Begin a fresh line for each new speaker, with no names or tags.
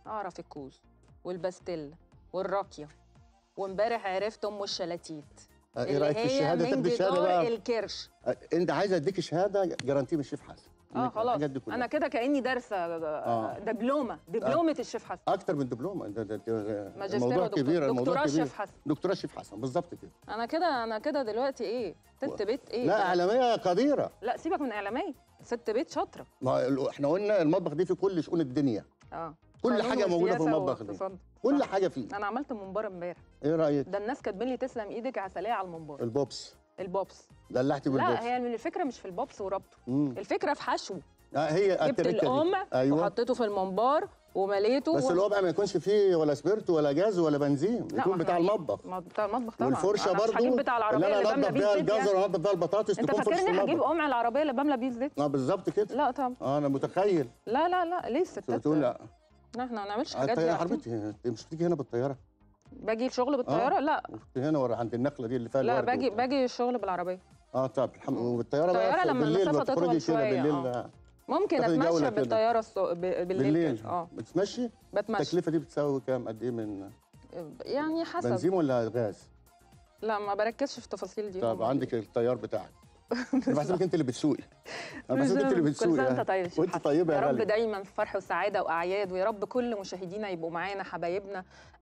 اعرف الكوز والباستيلا والراكيه وامبارح عرفت ام الشلاتيت
آه، ايه
اللي
رايك في
هي
الشهاده
من
تاخدي الشهاده
جدار
بقى
الكرش
آه، انت عايزه اديك شهاده جارانتي من الشيف حسن
اه
إنك
خلاص
الحاجات دي كلها.
انا كده كاني دارسه
آه.
دبلومه دبلومه الشيف حسن
اكتر من دبلوم ده, ده, ده
ماجستير
الموضوع
ودكتور-
كبير الموضوع
دكتوراه
كبير
شيف حسن.
دكتوراه شيف حسن بالظبط كده
انا كده انا كده دلوقتي ايه ست بيت ايه
لا
ده؟
اعلاميه قديره
لا سيبك من اعلاميه ست بيت شاطره
ما ال- احنا قلنا المطبخ دي في كل شؤون الدنيا
اه
كل
قانون
حاجه موجوده في
وسياسة
المطبخ دي
واقتصاد.
كل
صح.
حاجه فيه
انا عملت ممبار امبارح
ايه رايك
ده الناس كاتبين لي تسلم ايدك عسليه على الممبار
البوبس
البوبس
دلعتي بالبوبس
لا هي الفكره مش في البوبس وربطه
مم.
الفكره في حشو
آه هي
جبت
التركة دي.
القمع
ايوه
وحطيته في الممبار ومليته
بس
و...
القمع ما يكونش فيه ولا سبيرتو ولا جاز ولا بنزين
لا،
يكون
ما
بتاع
إحنا-
المطبخ
ما بتاع المطبخ طبعا
والفرشه
أنا مش
برضو
هجيب بتاع العربيه
اللي
اللي
انا
بملى
انضف
بيه
بيها
الزيت يعني.
الجزر وانضف بيها البطاطس
انت
تكون فرشه
فاكرني هجيب
المطبخ
قمع العربيه اللي بملى بيه الزيت
اه بالظبط كده
لا طبعا
اه انا متخيل
لا لا لا ليه الستات
بتقول لا
لا احنا ما بنعملش حاجات
الطياره
دي
حربتي انت مش بتيجي هنا بالطياره
باجي الشغل بالطياره لا
كنت هنا ورا عند النخله دي اللي فيها
لا
الورد
باجي
وبتاع.
باجي الشغل بالعربيه
اه طب الحمد وبالطياره بقى
الطيارة
في-
لما
بالليل
المسافة
بتخرجي
تطول
كده
شوية،
بالليل
آه.
آه.
ممكن
تاخدي جولة
اتمشى
كده.
بالطياره الصو... ب... بالليل,
بالليل
كده. اه
بتمشي
بتمشى
التكلفه دي بتساوي كام قد ايه من
يعني حسب
بنزين ولا غاز
لا ما بركزش في التفاصيل دي
طب عندك الطيار بتاعك انا بحسبك انت اللي بتسوقي انا
مش
بحسبك انت اللي
كل
بتسوقي
سنه
يعني.
انت طيب يا شيخ
وانت
حسن.
طيبه يا
يا رب
غاليه
دايما في فرح وسعاده واعياد ويا رب كل مشاهدينا يبقوا معانا حبايبنا